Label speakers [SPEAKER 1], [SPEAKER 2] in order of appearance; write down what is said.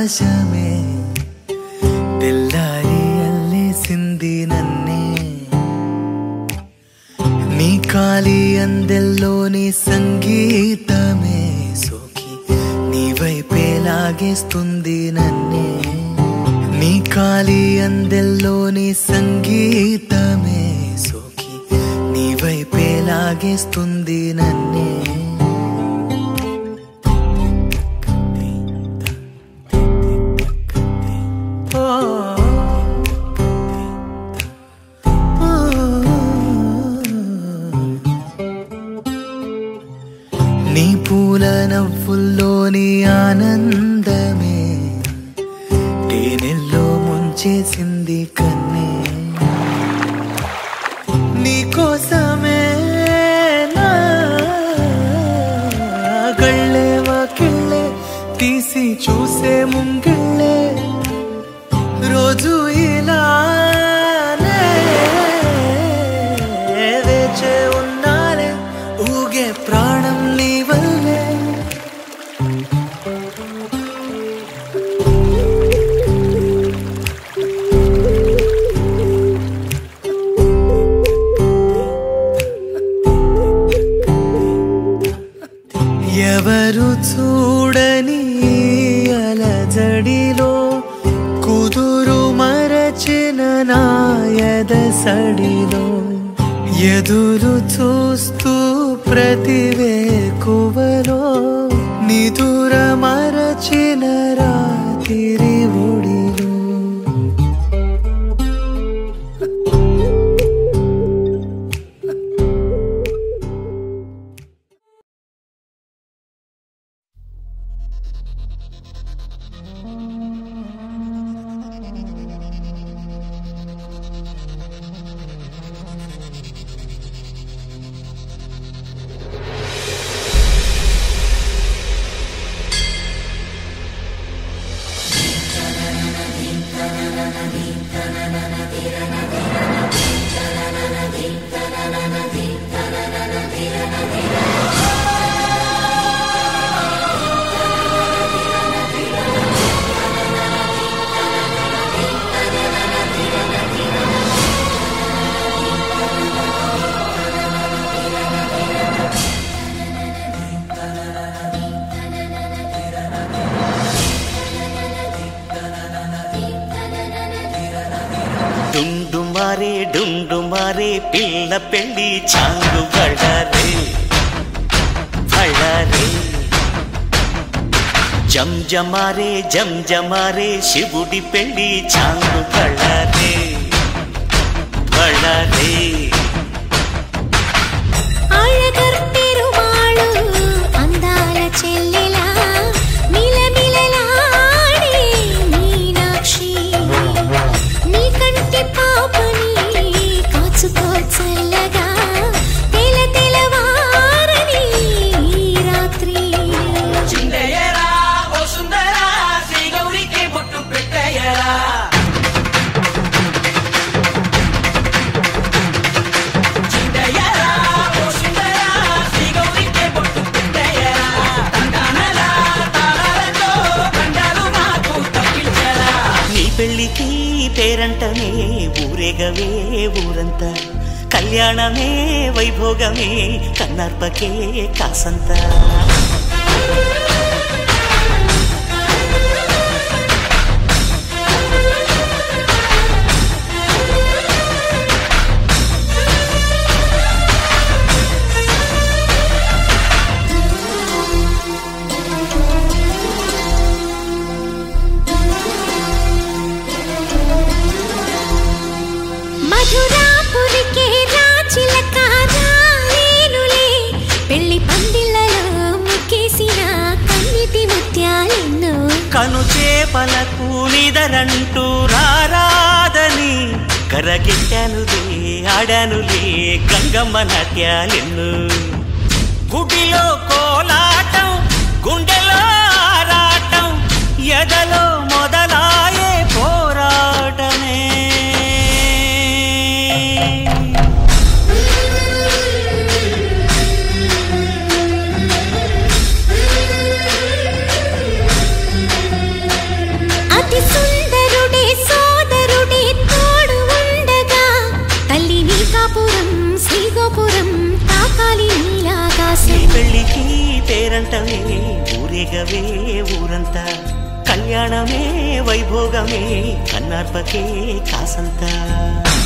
[SPEAKER 1] ఆకాశమే తెల్లారి అల్లేసింది నన్నే నీ కాలి అందెల్లోని సంగీతమే సోకి నీ వైపే లాగేస్తుంది నన్నే నీ కాలి అందెల్లోని సంగీతమే సోకి నీ వైపే లాగేస్తుంది నన్నే నీ పూల నవ్వుల్లోని ఆనందమే తేనెల్లో ముంచేసింది కన్నే నీ కోసమే నా గళ్ళే వాకిళ్ళే తీసి చూసే ముంగిళ్ళే రోజు ఇలానే వేచే ఉన్నానే ఊగే ప్రాణం నీ వల్లే ఎవరు చూడని అలజడిలో కుదురు మరచిన నాయద సడిలో ఎదురు చూస్తూ ప్రతివేకువలో నిదుర మరచిన రాతిరి ఒడిలో
[SPEAKER 2] డుండు మారే డుండు మారే పిల్ల పెళ్ళి చాంగు బళ్ళారే బళ్ళారే జం జమారే జం జమారే శివుడి పెళ్ళి చాంగు బళ్ళారే బళ్ళారే
[SPEAKER 3] అழகర్ పెరుమాళు అందాల చెల్లెలా మిలమిలలాడే మీనాక్షి నీ కంటి పాపని కాచుకో చల్లగా తెల తెలవారని ఈ రాత్రి
[SPEAKER 4] చిందయ్యరా ఓ సుందరా శ్రీ గౌరికి బొట్టు పెట్టయ్యరా చిందయ్యరా ఓ సుందరా శ్రీ గౌరికి బొట్టు పెట్టయ్యరా తండానలా తాళాలతో కండాలు నాకు తప్పించరా
[SPEAKER 2] నీ పెళ్ళికి పేరంటమే ఊరేగవే ఊరంతా కళ్యాణమే వైభోగమే కన్నార్పకే కాసంతా
[SPEAKER 3] మధురాపురికే రాచిలక రాలేనులే పెళ్లి పందిళ్ళలో ముక్కేసిన కన్నిటి ముత్యాలెన్నో
[SPEAKER 2] కను చేపలకు నిదరంటూ రారాదని కరగిట్టానులే ఆడానులే గంగమ్మ నాట్యాలెన్ను గుడిలో కోలాటం గుండెలో ఆరాటం ఎదలో మొదలాయే పోరాటమే రేగవే ఊరంతా కళ్యాణమే వైభోగమే కన్నార్పకే కాసంతా